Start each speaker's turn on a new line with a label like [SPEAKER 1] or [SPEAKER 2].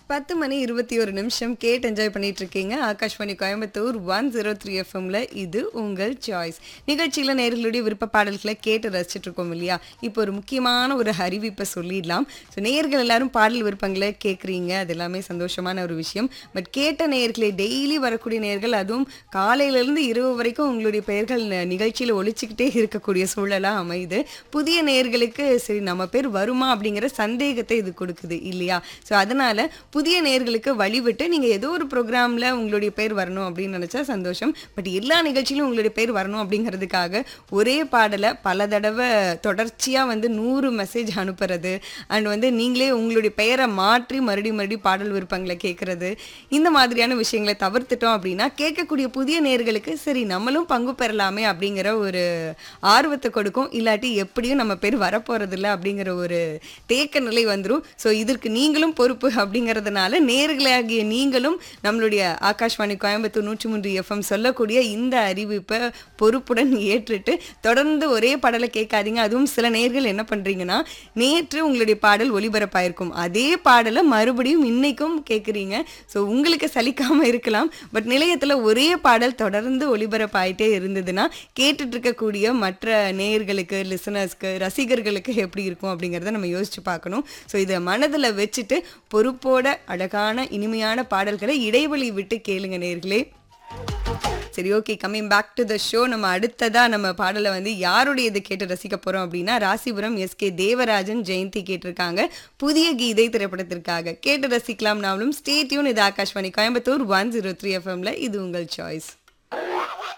[SPEAKER 1] பத்து மணி இருபத்தி ஒரு நிமிஷம் கேட்டு என்ஜாய் பண்ணிட்டு இருக்கீங்க Akashvani Coimbatore one zero three எஃப்எம்ல இது உங்கள் சாய்ஸ் நிகழ்ச்சியில் நேர்களுடைய விருப்ப பாடல்களை கேட்டு ரசிச்சுட்டு இருக்கோம் இல்லையா இப்போ ஒரு முக்கியமான ஒரு அறிவிப்பை சொல்லிடலாம் ஸோ நேர்கள் எல்லாரும் பாடல் விருப்பங்களை கேட்குறீங்க அது எல்லாமே சந்தோஷமான ஒரு விஷயம் பட் கேட்ட நேயர்களை டெய்லி வரக்கூடிய நேர்கள் அதுவும் காலையிலேருந்து இரவு வரைக்கும் உங்களுடைய பெயர்கள் நிகழ்ச்சியில் ஒழிச்சுக்கிட்டே இருக்கக்கூடிய சூழலாக அமையுது புதிய நேயர்களுக்கு சரி நம்ம பேர் வருமா அப்படிங்கிற சந்தேகத்தை இது கொடுக்குது இல்லையா ஸோ அதனால புதிய நேயர்களுக்கு வழிவிட்டு நீங்கள் ஏதோ ஒரு ப்ரோக்ராமில் உங்களுடைய பேர் வரணும் அப்படின்னு நினச்சா சந்தோஷம் பட் எல்லா நிகழ்ச்சியிலும் உங்களுடைய பேர் வரணும் அப்படிங்கிறதுக்காக ஒரே பாடலை பல தடவை தொடர்ச்சியாக வந்து நூறு மெசேஜ் அனுப்புறது அண்ட் வந்து நீங்களே உங்களுடைய பெயரை மாற்றி மறுபடியும் மறுபடியும் பாடல் விருப்பங்களை கேட்குறது இந்த மாதிரியான விஷயங்களை தவிர்த்துட்டோம் அப்படின்னா கேட்கக்கூடிய புதிய நேர்களுக்கு சரி நம்மளும் பங்கு பெறலாமே அப்படிங்கிற ஒரு ஆர்வத்தை கொடுக்கும் இல்லாட்டி எப்படியும் நம்ம பேர் வரப்போறதில்ல அப்படிங்கிற ஒரு தேக்க நிலை வந்துடும் ஸோ இதற்கு நீங்களும் பொறுப்பு அப்படிங்கிறதுனால நேர்களாகிய நீங்களும் நம்மளுடைய ஆகாஷ்வாணி கோயம்புத்தூர் நூற்றி மூன்று எஃப்எம் சொல்லக்கூடிய இந்த அறிவிப்பை பொறுப்புடன் ஏற்றுட்டு தொடர்ந்து ஒரே பாடலை கேட்காதீங்க அதுவும் சில நேர்கள் என்ன பண்றீங்கன்னா நேற்று உங்களுடைய பாடல் ஒளிபரப்பாயிருக்கும் அதே பாடலை மறுபடியும் இன்னைக்கும் கேட்குறீங்க ஸோ உங்களுக்கு சலிக்காம இருக்கலாம் பட் நிலையத்தில் ஒரே பாடல் தொடர்ந்து ஒளிபரப்பாயிட்டே இருந்ததுன்னா கேட்டுட்டு இருக்கக்கூடிய மற்ற நேயர்களுக்கு லிசனர்ஸ்க்கு ரசிகர்களுக்கு எப்படி இருக்கும் அப்படிங்கிறத நம்ம யோசிச்சு பார்க்கணும் ஸோ இதை மனதில் வச்சுட்டு பொறுப்போட அழகான இனிமையான பாடல்களை இடைவெளி விட்டு கேளுங்க நேர்களே சரி okay coming back to the show நம்ம அடுத்ததா நம்ம பாடலை வந்து யாருடைய இது கேட்டு ரசிக்க போறோம் அப்படின்னா ராசிபுரம் எஸ்கே தேவராஜன் ஜெயந்தி கேட்டிருக்காங்க புதிய கீதை திரைப்படத்திற்காக கேட்டு ரசிக்கலாம் நாமளும் ஸ்டேட்யூன் இது Akashvani Coimbatore one zero three எஃப்எம்ல இது உங்கள் சாய்ஸ்